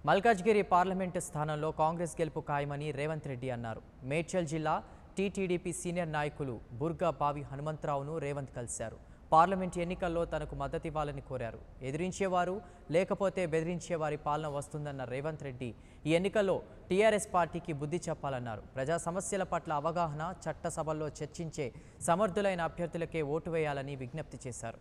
Malkajgiri parliament స్థానంలో కాంగ్రెస్ గెలుపు ఖాయమని రేవంత్ రెడ్డి అన్నారు మేడ్చల్ జిల్లా టీటీడీపీ సీనియర్ నాయకులు బుర్గా బావి హనుమంతరావును రేవంత్ కలిశారు పార్లమెంట్ ఎన్నికల్లో తనకు మద్దతివ్వాలని కోరారు ఎదిరించేవారు లేకపోతే బెదిరించేవారి పాలన వస్తుందన్న రేవంత్ రెడ్డి ఈ ఎన్నికల్లో టీఆర్ఎస్ పార్టీకి బుద్ధి చెప్పాలన్నారు ప్రజా సమస్యల పట్ల అవగాహన చట్టసభల్లో చర్చించే సమర్థులైన అభ్యర్థులకే ఓటు వేయాలని విజ్ఞప్తి చేశారు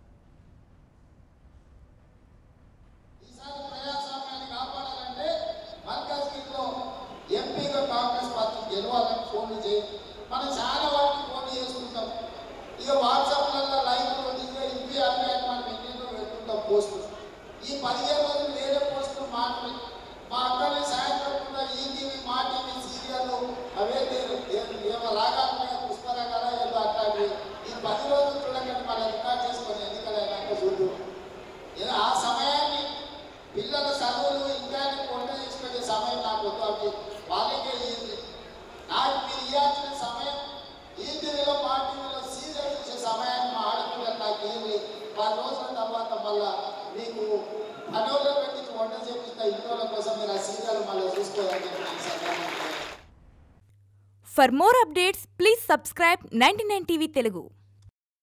ఈసారి ప్రజాస్వామ్యాన్ని కాపాడాలంటే మల్కాజ్గిరిలో ఎంపీగా కాంగ్రెస్ పార్టీ గెలవాలని ఫోన్లు చేయి మనం చాలా వాటికి ఫోన్ చేసుకుంటాం ఇక వాట్సాప్లలో లైవ్లో దిగే ఇవి అవి అని మనం ఎన్నెన్నో పెట్టుకుంటాం పోస్టులు ఈ పదిహేను రోజులు వేరే పోస్టులు మాట్లాడి మా అక్కల్ని సాయంత్రం పూట ఈ టీవీ మా టీవీ సీరియల్ అవే లేదు ఏమో రాగాలు పుష్పరాగాల ఏదో అట్లాంటివి ఈ పది రోజులు చూడకండి మనం రికార్డ్ చేసుకొని ఎన్నికలైనాక చూడు ఏదో ఆ సమయాన్ని పిల్లల చదువులు ఇంకా వంట చేసుకునే సమయం నాకు వద్దు అవి వాళ్ళకే ఇయ్యింది నాకు మీరు ఇవ్వాల్సిన సమయం ఈ టీవీలో మా టీవీలో సీరియల్ చూసే సమయాన్ని మా ఆడపిల్లలు నాకు ఇవ్వండి పది రోజుల తర్వాత మళ్ళా మీకు పనుల్లో పెట్టి వంట చేపిస్తా ఇంట్లో కోసం మీరు ఆ సీరియల్ మళ్ళీ చూసుకోవాలని చెప్పి నేను సందర్భంగా For more updates, please subscribe 99 TV Telugu.